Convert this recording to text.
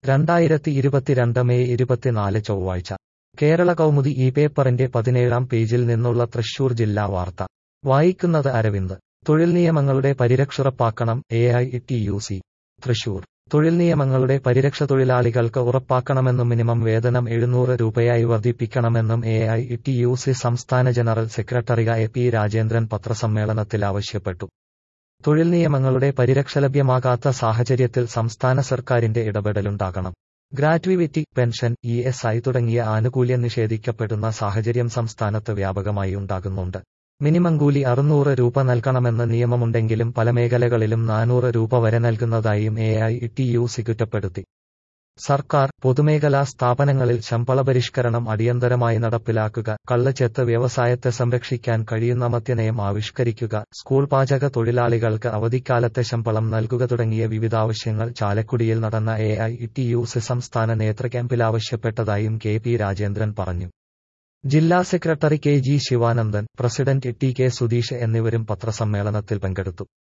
രണ്ടായിരത്തി ഇരുപത്തിരണ്ട് മെയ് ഇരുപത്തിനാല് ചൊവ്വാഴ്ച കേരള കൗമുദി ഈ പേപ്പറിന്റെ പതിനേഴാം പേജിൽ നിന്നുള്ള തൃശൂർ ജില്ലാ വാർത്ത വായിക്കുന്നത് അരവിന്ദ് തൊഴിൽ നിയമങ്ങളുടെ പരിരക്ഷുറപ്പാക്കണം A I T U C Thrissur തൊഴിൽ നിയമങ്ങളുടെ പരിരക്ഷ തൊഴിലാളികൾക്ക് ഉറപ്പാക്കണമെന്നും മിനിമം വേതനം എഴുന്നൂറ് രൂപയായി വർദ്ധിപ്പിക്കണമെന്നും A I T U C സംസ്ഥാന general secretary A P Rajendran പത്രസമ്മേളനത്തിൽ ആവശ്യപ്പെട്ടു തൊഴിൽ നിയമങ്ങളുടെ പരിരക്ഷ ലഭ്യമാകാത്ത സാഹചര്യത്തിൽ സംസ്ഥാന സർക്കാരിന്റെ ഇടപെടലുണ്ടാകണം gratuity pension E S I തുടങ്ങിയ ആനുകൂല്യം നിഷേധിക്കപ്പെടുന്ന സാഹചര്യം സംസ്ഥാനത്ത് വ്യാപകമായി ഉണ്ടാകുന്നുണ്ട് മിനിമം കൂലി അറുന്നൂറ് രൂപ നൽകണമെന്ന് നിയമമുണ്ടെങ്കിലും പല മേഖലകളിലും നാനൂറ് രൂപ വരെ നൽകുന്നതായും A I T U C കുറ്റപ്പെടുത്തി സർക്കാർ പൊതുമേഖലാ സ്ഥാപനങ്ങളിൽ ശമ്പള പരിഷ്കരണം അടിയന്തരമായി നടപ്പിലാക്കുക കള്ളച്ചെത്ത് വ്യവസായത്തെ സംരക്ഷിക്കാൻ കഴിയുന്ന മദ്യനയം ആവിഷ്കരിക്കുക സ്കൂൾ പാചക തൊഴിലാളികൾക്ക് അവധിക്കാലത്തെ ശമ്പളം നൽകുക തുടങ്ങിയ വിവിധ ആവശ്യങ്ങൾ ചാലക്കുടിയിൽ നടന്ന A I T U C സംസ്ഥാന നേതൃ ക്യാമ്പിൽ ആവശ്യപ്പെട്ടതായും കെ പി രാജേന്ദ്രൻ പറഞ്ഞു ജില്ലാ secretary K G Sivanandan president T K Sudheesh എന്നിവരും പത്രസമ്മേളനത്തിൽ പങ്കെടുത്തു